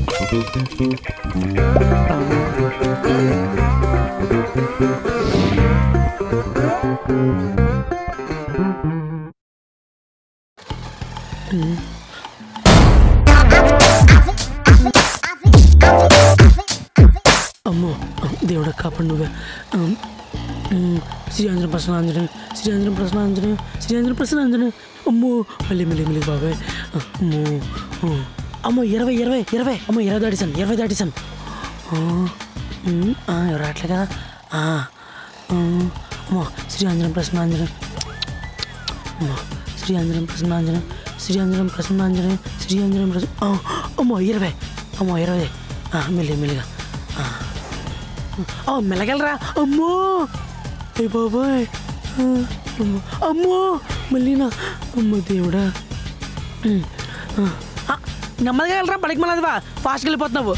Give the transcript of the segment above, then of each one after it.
అమ్మో దేవుడ కాపాడు నువ్వే ఉమ్, ఉమ్, శ్రీయాంజన ప్రసన్న ఆంజనేయ శ్రీయాంజన ప్రసన్న ఆంజనేయ శ్రీయాంజన ప్రసన్న ఆంజనేయ అమ్మో మళ్ళీ మళ్ళీ మళ్ళీ బాబాయ్ అమ్మో ఉమ్, అమ్మో ఇరవై ఇరవై ఇరవై అమ్మో ఇరవై దాటిసాను ఇరవై దాటిసాను ఆ, ఉమ్, ఆ, ఎవరు రావట్లే కదా ఆ, ఆ, అమ్మో శ్రీయాంజన ప్రసన్న ఆంజనేయ అమ్మో శ్రీయాంజనం ప్రసన్నాంజనం శ్రీయాంజనం ప్రసన్నాంజనం శ్రీయాంజనం ప్రసన్న ఆ, అమ్మో ఇరవై అమ్మో ఇరవై ఆ, మెల్లి మెల్లిగా ఆ. ఓ మెల్లగలరా అమ్మో అయ్య బాబాయ్ ఆ, అమ్మో. అమ్మో మళ్ళీనా అమ్మో దేవుడా ఉమ్, ఆ. ఆ, నెమ్మదిగా వెళ్ళరా పడికి మళ్ళీ ఫాస్ట్గా వెళ్ళిపోతున్నావు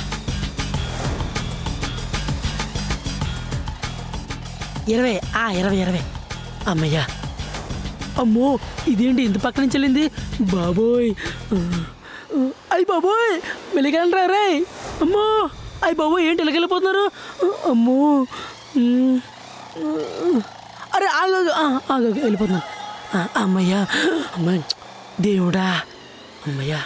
ఇరవై ఆ ఇరవై ఇరవై అమ్మయ్యా అమ్మో ఇదేంటి ఇంత పక్క నుంచి వెళ్ళింది బాబోయ్ అయ్యి బాబోయ్ వెలిగలరా రే అమ్మో అయ్యి బాబోయ్ ఏంటి వెళ్ళిపోతున్నారు అమ్మో ఉమ్. అరే ఆగు ఆగు, ఆ, ఆగు ఆగు, వెళ్ళిపోతున్నాను ఆ, అమ్మయ్యా అమ్మాయి దేవుడా అమ్మయ్యా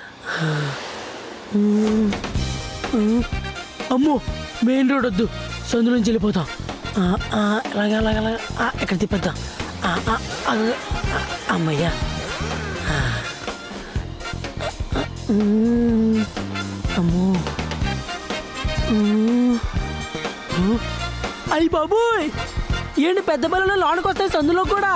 ఉమ్. ఉమ్. అమ్మో మెయిన్ రోడ్ వద్దు సందు నుంచి వెళ్ళిపోతాం ఆ, ఆ, అలాగే అలాగే అలాగే ఆ, ఇక్కడ తిప్పేద్దాం ఆ, ఆ, అలాగే. ఆ, అమ్మయ్యా ఆ. ఉమ్. అమ్మో ఉమ్. ఉమ్. అయ్యి బాబోయ్ ఏంటి పెద్ద బలలో లోనికి వస్తాయి సందులో కూడా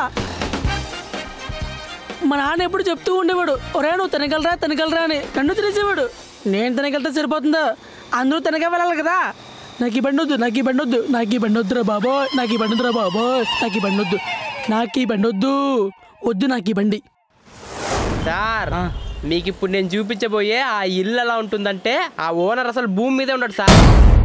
మా నాన్న ఎప్పుడు చెప్తూ ఉండేవాడు ఒరే నువ్వు తినగలరా తినగలరా అని నన్ను తినేసేవాడు నేను తినగలితే సరిపోతుందా అందరూ తినగా వెళ్ళాలి కదా నాకు ఈ బండి వద్దు నాకు ఈ బండి వద్దు నాకు ఈ బండి వద్దురా బాబోయ్ నాకు ఈ బండి వద్దురా బాబోయ్ నాకు ఈ బండి వద్దు నాకు ఈ బండి వద్దు వద్దు నాకు ఈ బండి సార్ మీకు ఇప్పుడు నేను చూపించబోయే ఆ ఇల్లు ఎలా ఉంటుందంటే ఆ ఓనర్ అసలు భూమి మీదే ఉన్నాడు సార్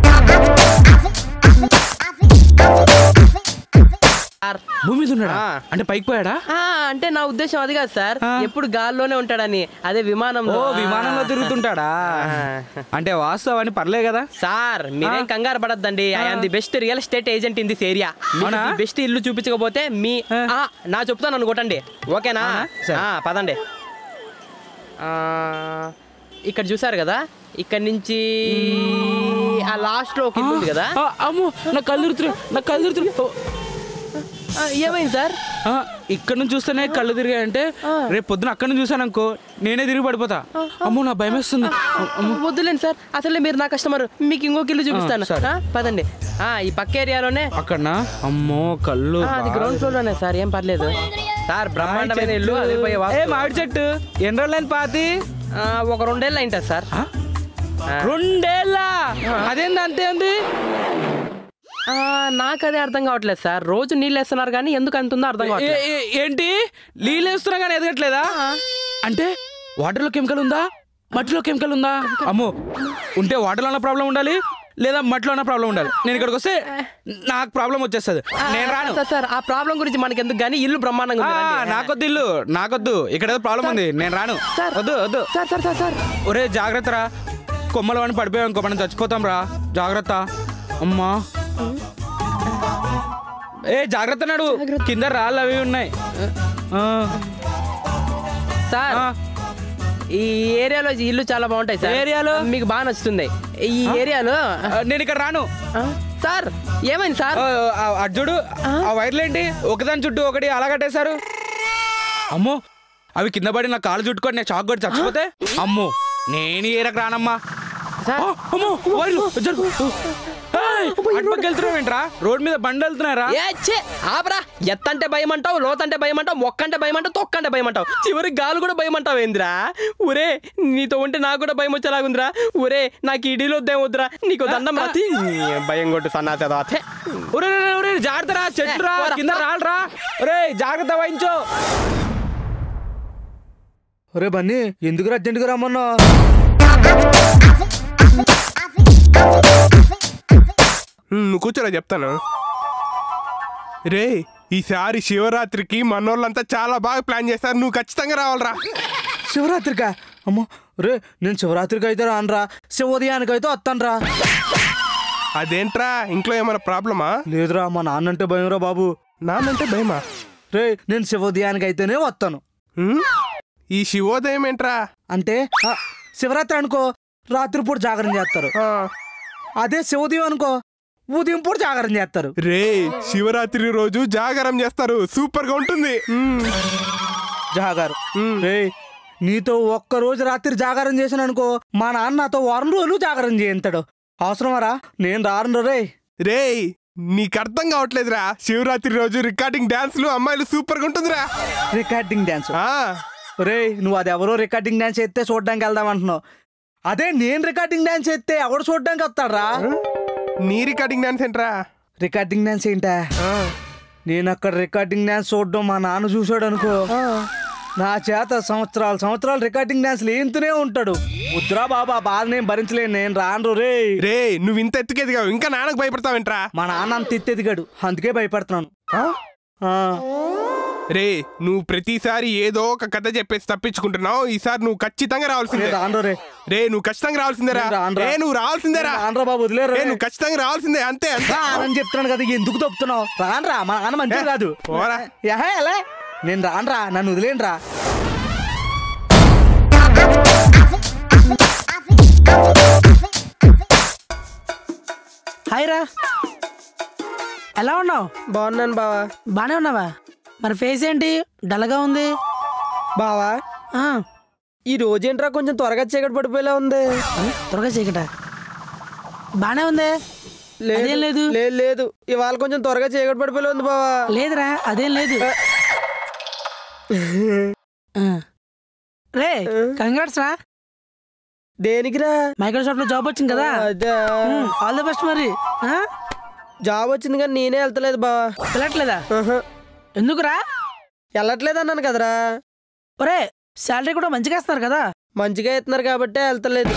సార్ భూమి మీద ఉన్నాడా ఆ. అంటే పైకి పోయాడా ఆ, అంటే నా ఉద్దేశం అది కాదు సార్ ఎప్పుడు గాల్లోనే ఉంటాడని అదే ఓ విమానంలో విమానంలో తిరుగుతుంటాడా అంటే వాస్తవాన్ని పర్లే కదా సార్ మీరేం కంగారు పడద్దండి I'm the best real estate agent in this area అవునా? బెస్ట్ ఇల్లు చూపించకపోతే మీ ఆ, నా చెప్తాను అనుకోటండి ఓకేనా సరే. ఆ, పదండి ఆ, ఇక్కడ చూసారు కదా ఇక్కడ నుంచి ఆ లాస్ట్ లో ఒక ఇల్లు ఉంది కదా ఆ, అమ్మో నా కళ్ళు తిరుగుతున్నాయి నా కళ్ళు తిరుగుతున్నాయి ఓ, ఆ, ఏమైంది సార్ ఆ, ఇక్కడ నుంచి చూస్తేనే కళ్ళు తిరిగాయంటే రేపు పొద్దున అక్కడ నుంచి చూసాను అనుకో నేనే తిరిగి పడిపోతా అమ్మో నా భయం వేస్తుంది వద్దులేండి సార్ అసలే మీరు నా కస్టమర్ మీకు ఇంకొక ఇల్లు చూపిస్తాను సరే. ఆ, పదండి ఆ, ఈ పక్క ఏరియాలోనే అక్కడనా అమ్మో కళ్ళు ఆ, అది గ్రౌండ్ ఫ్లోర్ లోనే సార్ ఏం పర్లేదు సార్ బ్రహ్మాండమైన ఇల్లు అది పోయే ఏ వాస్తు. మామిడి చెట్టు ఎన్ని రోజులైంది పాతి ఆ, ఒక రెండేళ్ళు అయింటుంది సార్ ఆ? రెండేళ్ళ అదేంది అంతే ఉంది ఆ, నాకు అదే అర్థం కావట్లేదు సార్ రోజు నీళ్ళు వేస్తున్నారు కానీ ఎందుకు అంత ఉందో అర్థం ఏ- కావట్లేదు ఏ- ఏంటి నీళ్ళు వేస్తున్నా కానీ ఎదగట్లేదా అంటే వాటర్లో కెమికల్ ఉందా మట్టిలో కెమికల్ ఉందా అమ్మో ఉంటే వాటర్లో ఉన్న ప్రాబ్లం ఉండాలి లేదా మట్టిలో ఉన్న ప్రాబ్లం ఉండాలి నేను ఇక్కడికి వస్తే నాకు ప్రాబ్లం వచ్చేస్తుంది నేను రాను సార్ సార్ ఆ ప్రాబ్లం గురించి మనకి ఎందుకు కానీ ఇల్లు బ్రహ్మాండంగా ఆ, ఉంది రండి. నాకొద్దు ఇల్లు నాకొద్దు ఇక్కడ ఏదో ప్రాబ్లం ఉంది నేను రాను సార్. వద్దు వద్దు సార్ సార్ సార్ సార్ ఒరే జాగ్రత్త రా కొమ్మలు వాడిని పడిపోయాం ఇంకో మనం చచ్చిపోతాం రా జాగ్రత్త అమ్మా ఏ జాగ్రత్త నాడు కింద రాళ్ళు అవి ఉన్నాయి ఆ, సార్ ఆ. ఈ ఏరియాలో ఇల్లు చాలా బాగుంటాయి సార్ ఏరియాలో? మీకు బాగా నచ్చుతుంది ఈ ఏరియాలో ఆ, నేను ఇక్కడ రాను ఆ, సార్ ఏమైంది సార్ ఆ, ఆ, అటు చూడు ఆ వైర్లు ఏంటి ఒకదాని చుట్టూ ఒకటి అలా కట్టేశారు అమ్మో అవి కింద పడి నా కాళ్ళు చుట్టుకొని నేను చాక్ కొట్టి చచ్చిపోతే అమ్మో నేను ఈ ఏరకు రానమ్మా సార్ ఆ, అమ్మో వైర్లు జరుగు ఏయ్, అటు పక్క వెళ్తున్నావేంట్రా రోడ్ మీద బండి వెళ్తున్నారా ఏ ఛే, ఆపరా ఎత్తంటే భయం అంటావు లోతంటే భయం అంటావు మొక్కంటే భయం అంటావు తొక్కంటే భయం అంటావు చివరికి గాలు కూడా భయం అంటావు ఏందిరా ఊరే నీతో ఉంటే నాకు కూడా భయం వచ్చేలాగుందిరా ఊరే నాకు ఇడీలో వద్దేం వద్దురా నీకు దండం రాతి భయం కొట్టు సన్నాసేదా ఒరే ఒరే, ఒరే జాగ్రత్త రా చెట్టు రా ఏ, పోరా. కింద రాలరా ఒరే జాగ్రత్త వహించు ఒరే బన్నీ ఎందుకు అర్జెంటుగా రమ్మన్నా ఉమ్, నువ్వు కూర్చోరా చెప్తాను రే ఈసారి శివరాత్రికి మనోళ్ళంతా చాలా బాగా ప్లాన్ చేస్తారు నువ్వు ఖచ్చితంగా రావాలరా శివరాత్రికా అమ్మో రే నేను శివరాత్రికి అయితే రానురా శివోదయానికి అయితే వస్తానురా అదేంట్రా ఇంట్లో ఏమైనా ప్రాబ్లమా లేదురా మా నాన్నంటే భయంరా బాబు నాన్నంటే భయమా రే నేను శివోదయానికి అయితేనే వస్తాను హ్మ్? ఈ శివోదయం ఏంట్రా అంటే ఆ, శివరాత్రి అనుకో రాత్రిపూట జాగరణ చేస్తారు ఆ, అదే శివోదయం అనుకో ఉదయం పూట జాగరణ చేస్తారు రే శివరాత్రి రోజు జాగారం చేస్తారు సూపర్ గా ఉంటుంది హ్మ్. జాగారు హ్మ్. రే నీతో ఒక్క రోజు రాత్రి జాగారం చేశాను అనుకో మా నాన్న నాతో వారం రోజులు జాగారం చేయించాడు అవసరమారా నేను రాను రే రేయ్ నీకు అర్థం కావట్లేదురా శివరాత్రి రోజు రికార్డింగ్ డాన్స్లు అమ్మాయిలు సూపర్ గా ఉంటుందిరా రికార్డింగ్ డాన్స్ ఆ, రే నువ్వు అది ఎవరో రికార్డింగ్ డాన్స్ చేస్తే చూడడానికి వెళ్దాం అంటున్నావు అదే నేను రికార్డింగ్ డాన్స్ చేస్తే ఎవడు చూడడానికి వస్తాడ్రా నీ రికార్డింగ్ డాన్స్ ఏంట్రా రికార్డింగ్ డాన్స్ ఏంటా ఆ, నేను అక్కడ రికార్డింగ్ డాన్స్ చూడడం మా నాన్న చూశాడు అనుకో నా చేత సంవత్సరాలు సంవత్సరాలు రికార్డింగ్ డాన్స్ లేంతూనే ఉంటాడు వద్దురా బాబా బాధ నేను భరించలేను నేను రాను రే రే నువ్వు ఇంత ఎత్తుకెదిగావు ఇంకా నాన్నకు భయపడతావేంట్రా మా నాన్న అంత ఎత్తెదిగాడు అందుకే భయపడుతున్నాను ఆ? ఆ, రే నువ్వు ప్రతిసారి ఏదో ఒక కథ చెప్పేసి తప్పించుకుంటున్నావు ఈసారి నువ్వు ఖచ్చితంగా రావాల్సిందే నేను రాను రే రే నువ్వు ఖచ్చితంగా రావాల్సిందేరా నేను రానురా. రే నువ్వు రావాల్సిందేరా నేను రానురా బాబు వదిలేరు రే నువ్వు ఖచ్చితంగా రావాల్సిందే అంతే అంతే రానని చెప్తున్నాను కదా ఎందుకు తప్పుతున్నావు రానరా మా నాన్న మంచిది ఏ, కాదు పోరా. యహే, ఎలా నేను రానరా నన్ను వదిలేనురా హాయ్ రా ఎలా ఉన్నావు బాగున్నాను బావా బానే ఉన్నావా మరి ఫేస్ ఏంటి డల్గా ఉంది బావా ఆ, ఈ రోజేంట్రా కొంచెం త్వరగా చీకటి పడిపోయేలా ఉంది అరే, త్వరగా చీకట బానే ఉంది అదేం లేదు లేదు లేదు ఇవాళ కొంచెం త్వరగా చీకటి పడిపోయేలా ఉంది బావా లేదురా అదేం లేదు ఆ. రే కంగ్రాట్స్ రా దేనికిరా మైక్రోసాఫ్ట్ లో జాబ్ వచ్చింది కదా అదే ఆల్ ది బెస్ట్ మరి ఆ? జాబ్ వచ్చింది కానీ నేనే వెళ్తలేదు బావా వెళ్ళట్లేదా ఆహా. ఎందుకురా వెళ్ళట్లేదు అన్నాను కదరా ఒరే శాలరీ కూడా మంచిగా ఇస్తున్నారు కదా మంచిగా ఇస్తున్నారు కాబట్టే వెళ్తలేదు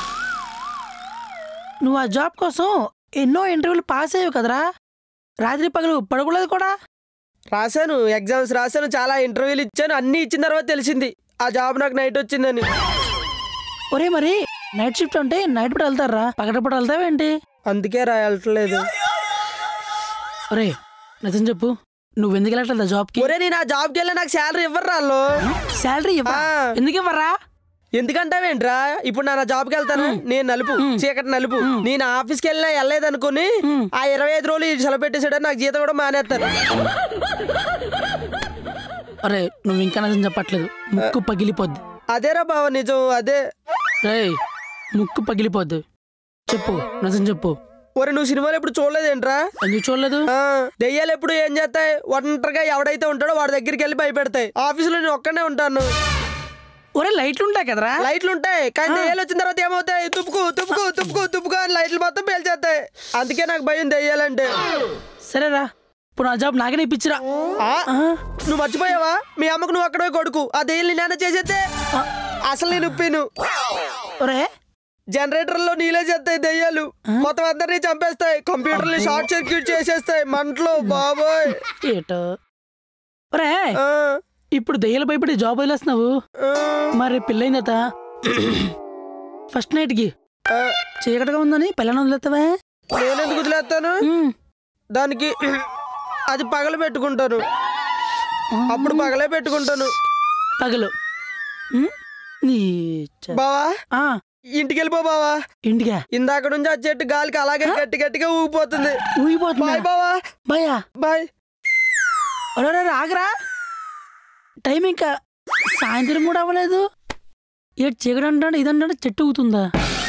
నువ్వు ఆ జాబ్ కోసం ఎన్నో ఇంటర్వ్యూలు పాస్ అయ్యావు కదరా రాత్రి పగలు పడుకోలేదు కూడా రాశాను ఎగ్జామ్స్ రాశాను చాలా ఇంటర్వ్యూలు ఇచ్చాను అన్ని ఇచ్చిన తర్వాత తెలిసింది ఆ జాబ్ నాకు నైట్ వచ్చిందని ఒరే మరి నైట్ షిఫ్ట్ అంటే నైట్ పూట వెళ్తారా పగటిపూట వెళ్తావేంటి అందుకే రా వెళ్ళట్లేదు ఒరే నిజం చెప్పు నువ్వు ఎందుకు వెళ్ళట్లేదు జాబ్కి ఒరే నేను ఆ జాబ్కి వెళ్ళి నాకు శాలరీ ఇవ్వరు రాళ్ళు శాలరీ ఇవ్వ ఆ. ఎందుకు ఇవ్వరా ఎందుకంటావేంట్రా ఇప్పుడు నా జాబ్కి వెళ్తాను నేను నలుపు చీకటి నలుపు నేను ఆఫీస్కి వెళ్ళినా వెళ్ళలేదు అనుకుని ఆ ఇరవై ఐదు రోజులు ఈ సెలవు పెట్టేసాడని నాకు జీతం కూడా మానేస్తాను ఒరే నువ్వు ఇంకా నిజం చెప్పట్లేదు ముక్కు పగిలిపోద్ది అదేరా బావ నిజం అదే రేయ్ ముక్కు పగిలిపోద్ది చెప్పు నిజం చెప్పు ఒరే నువ్వు సినిమాలు ఎప్పుడు చూడలేదేంట్రా ఎందుకు చూడలేదు ఆ, దెయ్యాలు ఎప్పుడు ఏం చేస్తాయి ఒంటరిగా ఎవడైతే ఉంటాడో వాడి దగ్గరికి వెళ్ళి భయపెడతాయి ఆఫీసులో నేను ఒక్కనే ఉంటాను ఒరే లైట్లు ఉంటాయి కదరా లైట్లు ఉంటాయి కానీ దెయ్యాలు వచ్చిన తర్వాత ఏమవుతాయి తుప్పుకు తుప్పుకు తుప్పుకు తుప్పుకు అని లైట్లు మొత్తం పేల్చేస్తాయి అందుకే నాకు భయం దెయ్యాలంటే సరేరా ఇప్పుడు నా జాబ్ నాకనే ఇప్పించరా ఆ, ఆ? నువ్వు మర్చిపోయావా మీ అమ్మకు నువ్వు అక్కడే కొడుకు ఆ దెయ్యాలు నేను చేసేస్తే అసలు నేను ఉప్పిను ఒరే జనరేటర్ లో నీలే చేస్తాయి దెయ్యాలు మొత్తం అందరినీ చంపేస్తాయి కంప్యూటర్ని షార్ట్ సర్క్యూట్ చేసేస్తాయి మంటలు బాబోయ్ ఏటో ఒరే ఆ, ఇప్పుడు దయ్యాలు భయపడి జాబ్ వదిలేస్తున్నావు ఆ, మరి పెళ్ళైందట ఫస్ట్ నైట్కి ఆ, చీకటిగా ఉందని పిల్లని వదిలేస్తావా నేనెందుకు వదిలేస్తాను ఉమ్. దానికి అది పగల పెట్టుకుంటాను అప్పుడు పగలే పెట్టుకుంటాను పగలు ఉమ్. నీ చ- బావా ఆ, ఇంటికి వెళ్ళిపో బావా ఇంటికా ఇందాక నుంచి ఆ చెట్టు గాలికి అలాగే గట్టి గట్టిగా ఊగిపోతుంది ఊగిపోతుందా బాయ్ బావా భయా బాయ్ ఒరే ఆగరా టైం ఇంకా సాయంత్రం కూడా అవ్వలేదు ఏడు చీకటి అంటాడు ఇదంటాడు చెట్టు ఊగుతుందా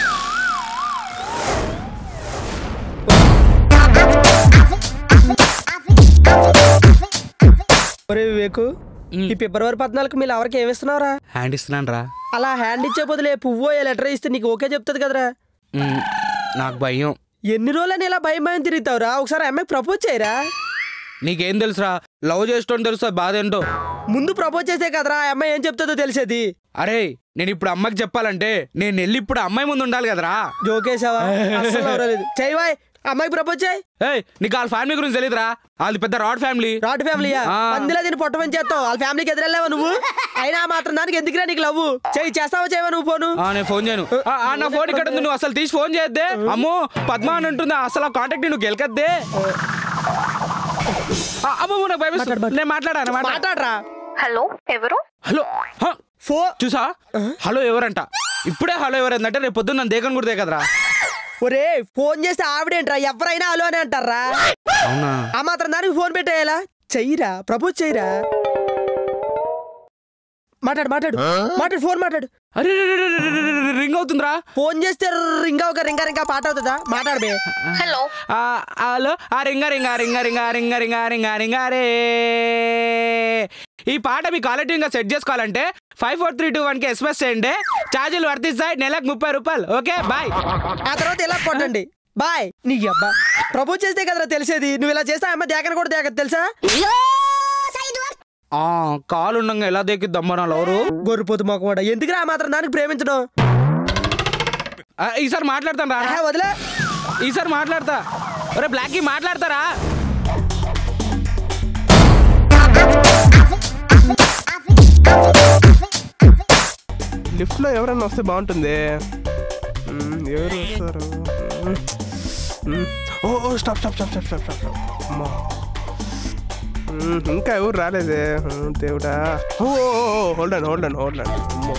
ఒరే వివేకు ఈ ఫిబ్రవరి పద్నాలుగు మీరు ఎవరికి ఏమిస్తున్నావురా హ్యాండ్ ఇస్తున్నాను రా అలా హ్యాండ్ ఇచ్చే బదులే పువ్వు ఏ లెటర్ ఇస్తే నీకు ఓకే చెప్తుంది కదరా నాకు భయం ఎన్ని రోజులని ఇలా భయం భయం తిరుగుతావురా ఒకసారి అమ్మాయి ప్రపోజ్ చేయరా నీకేం తెలుసురా లవ్ చేస్తుంటే తెలుసా బాధ ఏంటో ముందు ప్రపోజ్ చేసే కదరా ఆ అమ్మాయి ఏం చెప్తుందో తెలిసేది అరే నేను ఇప్పుడు అమ్మకి చెప్పాలంటే నేను వెళ్ళి ఇప్పుడు అమ్మాయి ముందు ఉండాలి కదరా జోకేశావా అస్సలు ఎవరలేదు చేయవాయ్ అమ్మాయికి ప్రపోజ్ చేయి ఏయ్ నీకు వాళ్ళ ఫ్యామిలీ గురించి తెలియదురా వాళ్ళది పెద్ద రాడ్ ఫ్యామిలీ రాటు ఫ్యామిలీయా ఆ. పందిలా దీన్ని పొట్ట పని చేస్తావు వాళ్ళ ఫ్యామిలీకి ఎదురెళ్ళావా నువ్వు అయినా ఆ మాత్రం దానికి ఎందుకురా నీకు లవ్వు చెయ్యి చేస్తావా చేయవా నువ్వు ఫోను ఆ, నేను ఫోన్ చేయను ఆ, ఆ, నా ఫోన్ ఇక్కడ ఉంది నువ్వు అసలు తీసి ఫోన్ చేయొద్దే అమ్మో పద్మ అని ఉంటుంది అసలు ఆ కాంటాక్ట్ నువ్వు గెలకద్దే ఆ, అమ్మో నాకు భయమేస్తుంది. నేను మాట్లాడాను మాట్లాడ మాట్లాడరా హలో ఎవరు హలో హ, ఫో చూసా హలో ఎవరంట ఇప్పుడే హలో ఎవరంటే రేపు పొద్దున్న నన్ను దేకని కూడా దేకదరా ఒరే ఫోన్ చేస్తే ఆవిడేంట్రా ఎవరైనా అలో అని అంటారా అవునా ఆ మాత్రం దానికి ఫోన్ పెట్టేయాలా చెయ్యిరా ప్రపోజ్ చెయ్యిరా మాట్లాడు మాట్లాడు మాట్లాడు ఫోన్ మాట్లాడు అరే రే, రే, రే, రే, రే, రే, రింగ్ అవుతుందిరా ఫోన్ చేస్తే రింగా ఒక రింగా రింగా పాట అవుతుందా మాట్లాడబే హలో ఆ, హలో ఆ రింగ రింగ రింగ రింగ రింగ రింగ రింగ రింగ రే ఈ పాట మీ క్వాలిటీ ఇంకా సెట్ చేసుకోవాలంటే five four three two one కి ఎస్ఎస్ చేయండి ఛార్జీలు వర్తిస్తాయి నెలకు ముప్పై రూపాయలు ఓకే బాయ్ ఆ తర్వాత ఇలా కొట్టండి బాయ్ నీ అబ్బా ప్రపోజ్ చేస్తే కదరా తెలిసేది నువ్వు ఇలా చేస్తే అమ్మ దేకన కూడా దేకదు తెలుసా ఆ కాలు ఉండగా ఎలా దేకిద్దమ్మా నా లవరు గొర్రెపోతు మొక్కమాట ఎందుకురా ఆ మాత్రం దానికి ప్రేమించడం ఆ, ఈసారి మాట్లాడతాను రా ఆహా, వదిలే ఈసారి మాట్లాడతా ఒరే బ్లాక్ మాట్లాడతారా లిఫ్ట్ లో ఎవరైనా వస్తే బాగుంటుంది మ్మ్, ఎవరు వస్తారు మ్మ్. మ్మ్. ఓ ఓ stop stop stop stop stop stop అమ్మా మ్మ్, ఇంకా ఎవరు రాలేదే మ్మ్, దేవుడా ఓ hold and hold and hold and అమ్మో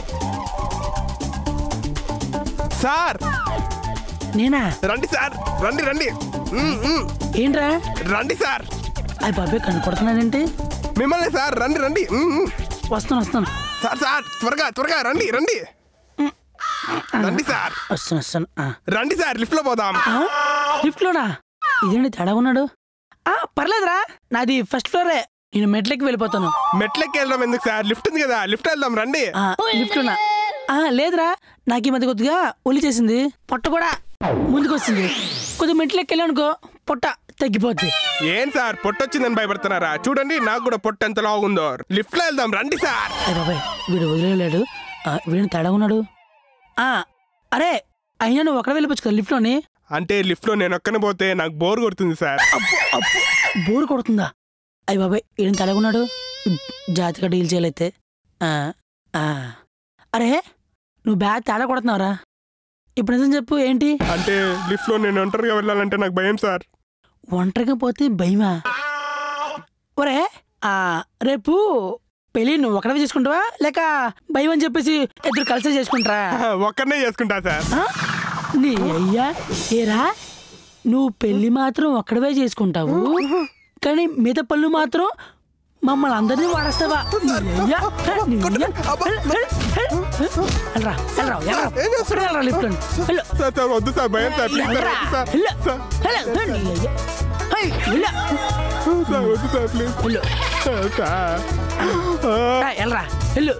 సార్ నేనా రండి సార్ రండి రండి మ్మ్, మ్మ్. ఏంట్రా రండి సార్ అయ్యి బాబాయ్ కనపడుతున్నానంటే మిమ్మల్ని సార్ రండి రండి మ్మ్, మ్మ్. వస్తాను వస్తాను సార్ సార్ త్వరగా త్వరగా రండి రండి రండి సార్ వస్తాను వస్తాను ఆ. రండి సార్ లిఫ్ట్ లో పోదాం ఆ? లిఫ్ట్లోనా ఇదేంటి తేడా ఉన్నాడు ఆ పర్లేదురా నాది ఫస్ట్ ఫ్లోరే నేను మెట్లకి వెళ్ళిపోతాను మెట్లెక్కి వెళ్ళడం ఎందుకు సార్ లిఫ్ట్ ఉంది కదా లిఫ్ట్ వెళ్దాం రండి ఆ, లిఫ్ట్లోనా ఆ, లేదురా నాకు ఈ మధ్య కొద్దిగా ఒలి చేసింది పొట్ట కూడా ముందుకు వస్తుంది కొద్దిగా మెట్లకి వెళ్ళానుకో పొట్ట తగ్గిపోద్ది ఏం సార్ పొట్టొచ్చిందని భయపడుతున్నారా చూడండి నాకు కూడా పొట్ట ఎంత లాగుందో లిఫ్ట్ లో వెళ్దాం రండి సార్ అయ్య బాబాయ్ వీడు వదిలేలేడు ఆ, వీడిని తేడా ఉన్నాడు ఆ, అరే అయినా నువ్వు అక్కడ వెళ్ళిపోవచ్చు కదా లిఫ్ట్లోని అంటే లిఫ్ట్ లో నేను ఒక్కనే పోతే నాకు బోర్ కొడుతుంది సార్ అప్పు అప్పు బోరు కొడుతుందా అయ్య బాబాయ్ ఈయన తలగున్నాడు జాతిగా డీల్ చేయలేతే ఆ, ఆ. అరే నువ్వు బ్యాగ్ తేడా కొడుతున్నావురా ఇప్పుడు నిజం చెప్పు ఏంటి అంటే లిఫ్ట్ లో నేను ఒంటరిగా వెళ్ళాలంటే నాకు భయం సార్ ఒంటరిగా పోతే భయమా ఒరే ఆ, రేపు పెళ్ళి నువ్వు ఒకడవే చేసుకుంటావా లేక భయం అని చెప్పేసి ఇద్దరు కలిసే చేసుకుంటారా ఒక్కనే చేసుకుంటా సార్ ఆ? నీ అయ్యా ఏరా నువ్వు పెళ్లి మాత్రం ఒక్కడవే చేసుకుంటావు కానీ మిగతా పళ్ళు మాత్రం మమ్మల్ని అందరినీ వాడేస్తావా నీ అయ్యా? నీ అయ్యా? వెళ్ళు, వెళ్ళు, వెళ్ళు. వెళ్ళరా, వెళ్ళరా, వెళ్ళరా. ఏం చేస్తున్నావు? ఒక్కడే వెళ్ళరా లిఫ్ట్లోని. వెళ్ళు. సార్ సార్ వద్దు సార్ భయం సార్ ప్లీజ్ సార్ వెళ్ళరా. వద్దు సార్ వెళ్ళు. సార్ వెళ్ళు, వెళ్ళు, నీ అయ్యా. హై, వెళ్ళు. సార్ వద్దు సార్ ప్లీజ్ వెళ్ళు. సార్ ఆ, వెళ్ళరా వెళ్ళు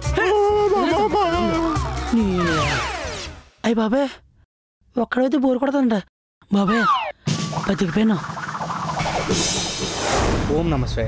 నీ అయ్యి బాబాయ్ ఒక్కడైతే బోరు కొడతాంట బాబాయ్ బతికిపోయాను ఓం నమ శివాయ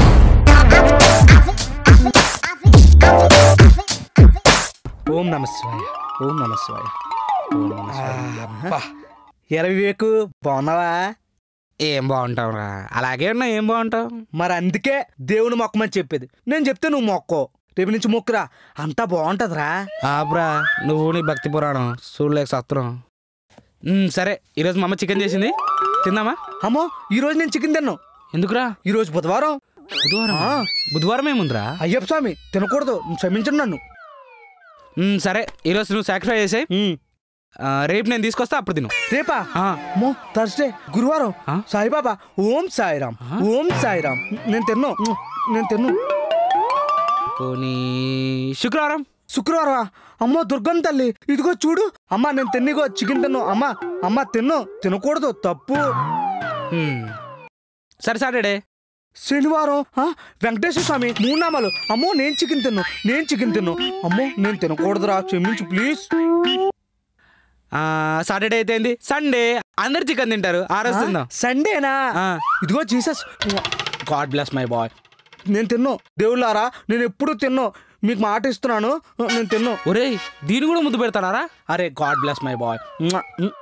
ఓం నమ శివాయ ఓం నమ శివాయ ఓం నమ శివాయ ఎర వివేకు బాగున్నావా ఏం బాగుంటావు రా అలాగే ఉన్నా ఏం బాగుంటావు మరి అందుకే దేవుని మొక్కమని చెప్పేది నేను చెప్తే నువ్వు మొక్కో రేపు నుంచి మొక్కురా అంతా బాగుంటదిరా ఆబ్రా నువ్వు నీ భక్తి పురాణం చూడలేక సత్రం ఉమ్, సరే ఈరోజు మా అమ్మ చికెన్ చేసింది తిందామా అమ్మో ఈ రోజు నేను చికెన్ తిన్నాను ఎందుకురా ఈ రోజు బుధవారం బుధవారం ఆ. బుధవారం ఏముందిరా అయ్యప్ప స్వామి తినకూడదు నువ్వు క్షమించండి నన్ను ఉమ్, సరే ఈరోజు నువ్వు సాక్రిఫై చేసాయి ఉమ్. రేపు నేను తీసుకొస్తా అప్పుడు తిను రేపా ఆ, అమ్మో థర్స్డే గురువారం ఆ? సాయిబాబా ఓం సాయిరామ్ ఓం సాయిరామ్ నేను తిన్ను నేను తిన్ను పోనీ శుక్రవారం శుక్రవారం అమ్మో దుర్గం తల్లి ఇదిగో చూడు అమ్మా నేను తిన్నిగో చికెన్ తిన్ను అమ్మా అమ్మా తిన్ను తినకూడదు తప్పు ఉమ్, సరే సాటర్డే శనివారం ఆ, వెంకటేశ్వర స్వామి మూడు నామాలు అమ్మో నేను చికెన్ తిన్ను నేను చికెన్ తిన్ను అమ్మో నేను తినకూడదురా క్షమించు ప్లీజ్ ఆ, సాటర్డే అయితే ఏంది సండే అందరు చికెన్ తింటారు ఆ రోజు తిందాం సండేనా ఆ. ఇదిగో Jesus God bless my boy నేను తిన్ను దేవుళ్ళారా నేను ఎప్పుడు తిన్ను మీకు మాట ఇస్తున్నాను నేను తిన్ను ఒరేయ్ దీని కూడా ముద్దు పెడతాడారా అరే గాడ్ బ్లెస్ మై బాయ్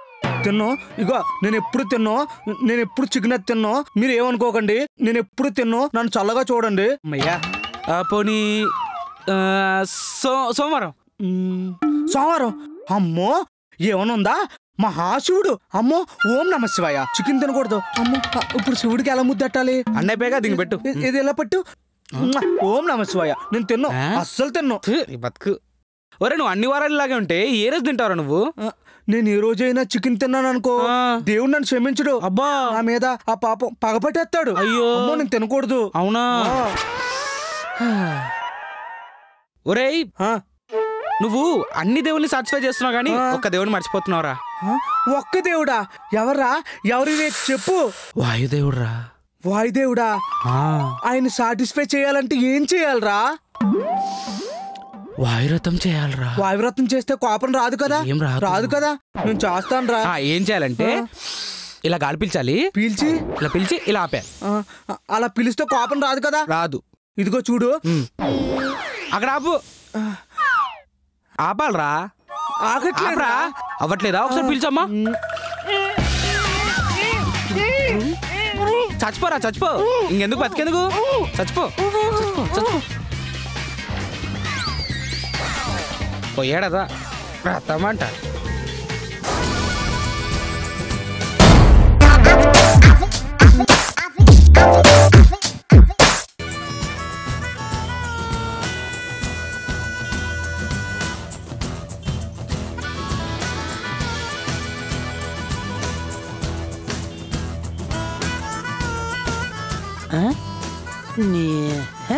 తిన్నో ఇగో నేను ఎప్పుడు తిన్నో నేను ఎప్పుడు చికెన్ తిన్నో మీరు ఏమనుకోకండి నేను ఎప్పుడు తిన్నో నన్ను చల్లగా చూడండి అమ్మయ్యా ఆ, పోనీ ఆ, సో సోమవారం మ్మ్. సోమవారం అమ్మో ఏమనుందా మహాశివుడు అమ్మో ఓం నమ శివాయ చికెన్ తినకూడదు అమ్మో ఆ, ఇప్పుడు శివుడికి ఎలా ముద్దట్టాలి అన్నయ్య పేగా దీన్ని పెట్టు ఇ- ఇది ఎలా పట్టు మ్మ్. ఓం నమ శివాయ నేను తిన్ను ఆ? అస్సలు తిన్ను థు, నీ బతుకు ఒరే నువ్వు అన్ని వారాలు ఇలాగే ఉంటే ఏ రోజు తింటావురా నువ్వు ఆ, నేను ఏ రోజైనా చికెన్ తిన్నాను అనుకో ఆ. దేవుడు నన్ను క్షమించడు అబ్బా నా మీద ఆ పాపం పగపట్టేస్తాడు అయ్యో. అమ్మో నేను తినకూడదు అవునా ఆ. ఒరేయ్ ఆ, నువ్వు అన్ని దేవుల్ని సాటిస్ఫై చేస్తున్నావు కానీ ఆ. ఒక్క దేవుని మర్చిపోతున్నావురా ఆ, ఒక్క దేవుడా ఎవరా ఎవరి చెప్పు వాయుదేవుడురా వాయుదేవుడా ఆయన సాటిస్ఫై చేయాలంటే ఏం చేయాలరా వాయురథం చేయాలరా వాయువ్రతం చేస్తే కోపం రాదు కదా ఏం రాదు. రాదు కదా నేను చేస్తాను రా ఆ, ఏం చేయాలంటే ఇలా గాలి పీల్చాలి పీల్చి ఇలా పిలిచి ఇలా ఆపే ఆ, అలా పిలిస్తే కోపం రాదు కదా రాదు ఇదిగో చూడు ఉమ్. అక్కడ ఆపు ఆపాలరా ఆగట్లేదురా ఆపరా అవ్వట్లేదా ఒకసారి పిలిచమ్మా చచ్చిపోరా చచ్చిపో ఇంకెందుకు బతికెందుకు చచ్చిపో చచ్చిపో చచ్చిపో పోయాడదా రత్తమంట ఆ? నీ హే?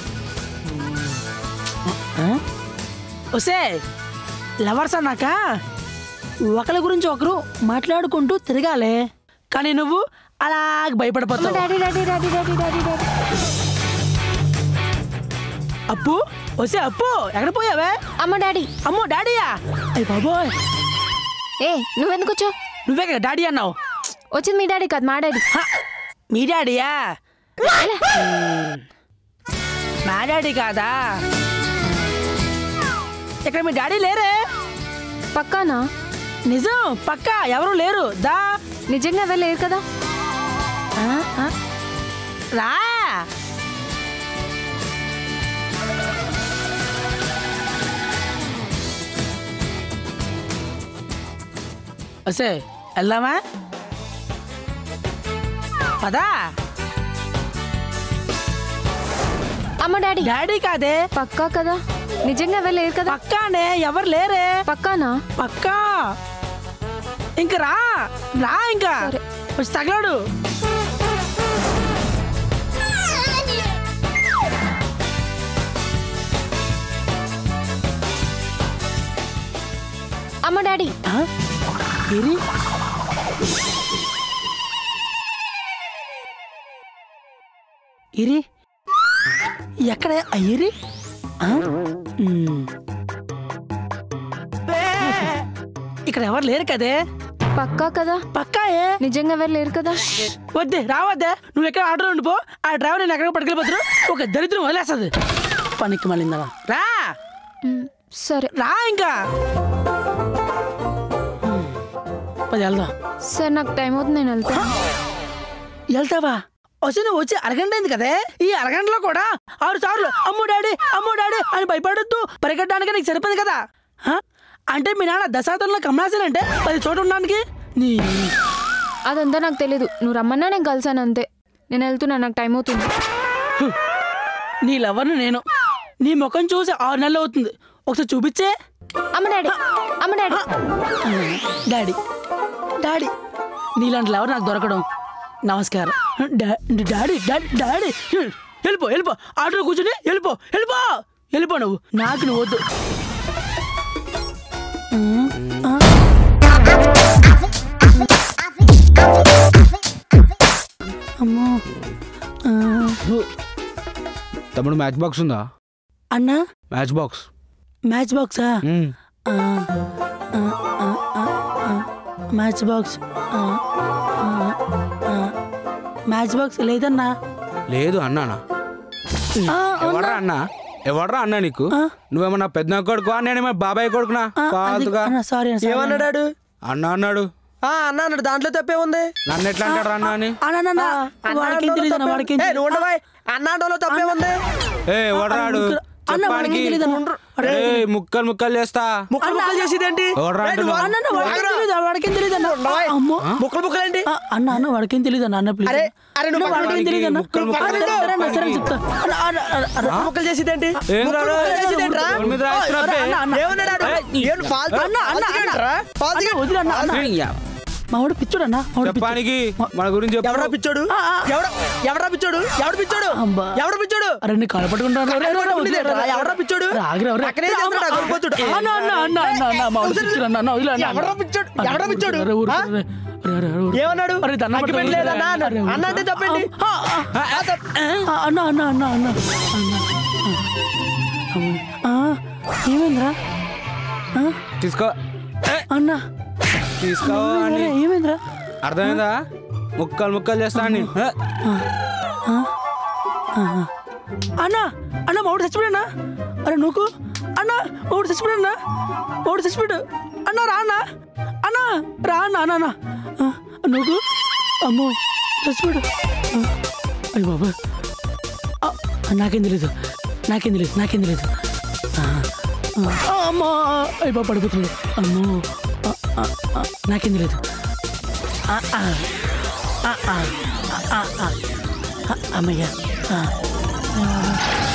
ఆ? ఒసే లవర్స్ అన్నాక ఒకరి గురించి ఒకరు మాట్లాడుకుంటూ తిరగాలి కానీ నువ్వు అలాగ భయపడిపోతావు daddy daddy daddy daddy daddy daddy Appu ఒసే అప్పు ఎక్కడ పోయావే అమ్మ డాడీ అమ్మో డాడీయా అయ్యి బాబోయ్ ఏ నువ్వెందుకు వచ్చావు నువ్వే కదా డాడీ అన్నావు వచ్చింది మీ డాడీ కాదు మా డాడీ హ, మీ డాడీయా మ్మ్. మా డాడీ కాదా ఇక్కడ మీ డాడీ లేరే పక్కానా నిజం పక్కా ఎవరు లేరు దా నిజంగా వెళ్ళలేరు కదా ఆ, ఆ. రా వసే వెళ్దామా పదా అమ్మ డాడీ డాడీ కాదే పక్కా కదా నిజంగా వెళ్ళలేరు కదా పక్కానే ఎవరు లేరే పక్కానా పక్కా ఇంక రా రా ఇంకా సరే. వచ్చి తగలాడు అమ్మ డాడీ ఆ? ఇరి ఇరి ఎక్కడ ఆ ఇరి ఆ? మ్. ఇక్కడ ఎవరు లేరు కదే పక్కా కదా పక్కాయే నిజంగా వెళ్ళలేరు కదా వద్దే రావద్దే నువ్వు ఎక్కడ ఆటోలో ఉండిపో ఆ డ్రైవర్ నేను ఎక్కడ పట్టుకెళ్ళిపోతున్నా ఒక దరిద్రం వదిలేస్తుంది పనికి మళ్ళీ రా మ్, సరే రా ఇంకా మ్. పది వెళ్దాం సరే నాకు టైం అవుతుంది నేను వెళ్తా వెళ్తావా వచ్చి నువ్వు వచ్చి అరగంట అయింది కదే ఈ అరగంటలో కూడా ఆరు సార్లు అమ్మో డాడీ అమ్మో డాడీ అని భయపడొద్దు పరిగెట్టడానికి నీకు సరిపోయింది కదా ఆ? అంటే మీ నాన్న దశాతంలో కమలాసన్ అంటే పది చోట్ల ఉండడానికి నీ అదంతా నాకు తెలీదు నువ్వు రమ్మన్నా నేను కలిసాను అంతే నేను వెళ్తున్నా నాకు టైం అవుతుంది నీ లవర్ను నేను నీ ముఖం చూసి ఆరు నెలలు అవుతుంది ఒకసారి చూపించే అమ్మ డాడీ అమ్మ డాడీ డాడీ డాడీ నీలాంటి లవర్ నాకు దొరకడం నమస్కారం డా- డాడీ డాడీ డాడీ వెళ్ళిపో వెళ్ళిపో ఆటోలో కూర్చుని వెళ్ళిపో వెళ్ళిపో వెళ్ళిపో నువ్వు నాకు నువ్వు వద్దు ఆ? అమ్మో ఆ. తమ్ముడు మ్యాచ్ బాక్స్ ఉందా అన్నా మ్యాచ్ బాక్స్ మ్యాచ్ బాక్సా ఆ, ఆ, ఆ, ఆ, ఆ, మ్యాచ్ బాక్స్ ఆ, ఆ, ఆ, మ్యాచ్ బాక్స్ లేదన్నా లేదు అన్నానా ఆ, ఎవడ్రా అన్నా ఎవడ్రా అన్నా నీకు ఆ. నువ్వేమన్నా పెద్ద కొడుకు నేనేమో బాబాయ్ కొడుకునా ఆ, అది- పాతుగా అన్నా, సారీ అన్నా, సారీ అన్నా. ఏమన్నాడు అన్న అన్నాడు ఆ అన్న అన్నాడు దాంట్లో తప్పే ఉంది నన్ను ఎట్లా అంటాడు అన్న అని అన్న వాడికేం తెలియదు అన్న వాడికేం తెలియదు అన్నాడోలో తప్పే ఉంది ఏ వడరాడు అన్న వాడికేం తెలియదు అన్న ఏ ముక్కలు ముక్కలు చేస్తా ముక్కలు ముక్కలు చేసేదేంటి ఎవడ్రా అన్న అన్న వాడికేం తెలియదు వాడికేం తెలియదు అన్న అమ్మో ముక్కలు ముక్కలు ఏంటి ఆ, అన్న అన్న వాడికేం తెలియదు అన్న అన్న ప్లీజ్ అరే, అరే, నువ్వు వాడికేం పక్కన తెలియదు అన్న ముక్కలు ముక్కలు సరే, సరే అన్న, సరే చెప్తా అన్న, అన్న, అన్న, అన్న, ముక్కలు చేసేదేంటి ఏం ముక్కలు రాడు? ముక్కలు చేసేదేంట్రా? ఎవరి మీద రాయిస్తున్నా బే? అన్న, అన్న, ఏమన్నాడు ఆడు? ఏం ఫాల్తు- అన్న, అన్న, ఫాల్తుగా అన్న. ఏంట్రా? ఫాల్తుగా- అన్న, వదిలే అన్న, అన్న. అయ్యా, మా వాడు పిచ్చోడు అన్న మా వాడు పిచ్చోడు. చెప్పానికి మన గురించి చెప్పు ఎవరా పిచ్చోడు ఆ, ఆ. ఎవడ ఎవడా పిచ్చోడు ఎవడు పిచ్చోడు అబ్బా. ఎవడు పిచ్చోడు అరే నీ కాలు పట్టుకుంటాను రే, రే, రే, పట్టుకుంటే వదిలే, రే, రే, ఎవడ్రా పిచ్చోడు? రే, ఆగిరా, రే. అక్కడే చేస్తాడు, ఆ గొప్పొచ్చుడు. అన్న, అన్న, అన్న, అన్న, అన్న, మా వాడు పిచ్చోడు అన్న, అన్న, వదిలే అన్న, అన్న. ఎవడ్రా పిచ్చోడు? అన్న, ఎవడ్రా ఊరుకో, పిచ్చోడు? రే, ఊరుకో, ఆ? రే, రే, రే, రే, ఊరుకో. ఏమన్నాడు అరే, దండం అగ్గి పెడతా, పెట్టలేదు అన్న అరే, అన్నాడు. ఊరుకో. అన్న అంటే తప్పండి ఆ, ఆ, ఆ, అన్న అన్న అన్న అన్న అన్న ఆ, ఏమైందిరా ఆ, తీసుకో ఏ, అన్న తీసుకో అని అరే, ఏమైందిరా అర్థమైందా ముక్కలు ముక్కలు చేస్తా అని ఏ, అన్న అన్న మామిడి చచ్చిపోయానా అరే నువ్వు అన్న మామిడి చచ్చిపోయానా మామిడి చచ్చిపోయాడు అన్న రా అన్న అన్న రా అన్న అన్న అన్న ఆ, నువ్వు అమ్మో చచ్చిపోయాడు ఆ, అయ్య బాబా ఆ, నాకేం తెలీదు నాకేం తెలీదు నాకేం తెలీదు ఆ, ఆ, అమ్మా అయ్య బాబా పడిపోతున్నాడు అమ్మో ఆ, ఆ, ఆ, నాకేం తెలీదు ఆ, ఆ, ఆ, ఆ, ఆ, ఆ, ఆ, అమ్మయ్యా ఆ.